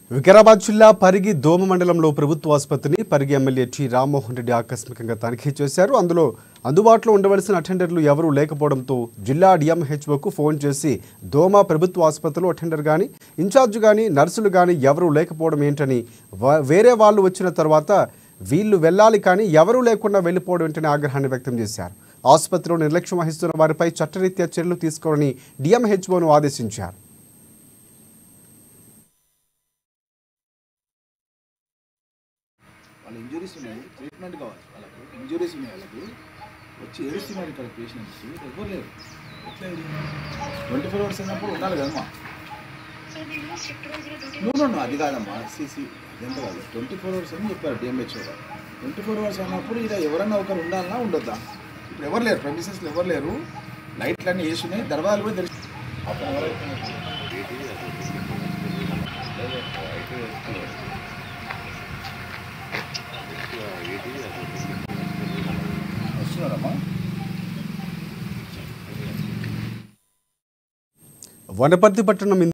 వికారాబాద్ జిల్లా పరిగి దోమ మండలంలో ప్రభుత్వ ఆసుపత్రిని పరిగి ఎమ్మెల్యే టి రామ్మోహన్ రెడ్డి ఆకస్మికంగా తనిఖీ చేశారు అందులో అందుబాటులో ఉండవలసిన అటెండర్లు ఎవరూ లేకపోవడంతో జిల్లా డిఎంహెచ్ఓకు ఫోన్ చేసి దోమ ప్రభుత్వ ఆసుపత్రిలో అటెండర్ కానీ ఇన్ఛార్జ్ కానీ నర్సులు కానీ ఎవరూ లేకపోవడం ఏంటని వా- వేరే వాళ్ళు వచ్చిన తర్వాత వీళ్ళు వెళ్ళాలి కానీ ఎవరూ లేకుండా వెళ్ళిపోవడం ఏంటని ఆగ్రహాన్ని వ్యక్తం చేశారు ఆసుపత్రిలో నిర్లక్ష్యం వహిస్తున్న వారిపై చట్టరీత్యా చర్యలు తీసుకోవాలని డిఎంహెచ్ఓను ఆదేశించారు వాళ్ళ ఇంజురీస్ ఉన్నాయి ట్రీట్మెంట్ కావాలి వాళ్ళకు ఇంజురీస్ ఉన్నాయి వాళ్ళకి వచ్చి ఏడుస్తున్నారు ఇక్కడ పేషెంట్స్ ఎవరు లేరు ఎట్లా ఇది ట్వంటీ ఫోర్ అవర్స్ అయినప్పుడు ఉండాలి కదమ్మా నువ్వు నువ్వు అది కాదమ్మా సీసీ అదెంత కాదు ట్వంటీ ఫోర్ అవర్స్ అని చెప్పారు డిఎంహెచ్ఓ గారు ట్వంటీ ఫోర్ అవర్స్ అన్నప్పుడు ఇలా ఎవరన్నా ఒకరు ఉండాలన్నా ఉండొద్దా ఇప్పుడు ఎవరు లేరు ప్రమిసెస్లో ఎవరు లేరు లైట్లు అన్నీ వేసి ఉన్నాయి దర్వాజాలు కూడా తెరిచి వస్తున్నారమ్మా వనపర్తి పట్టణం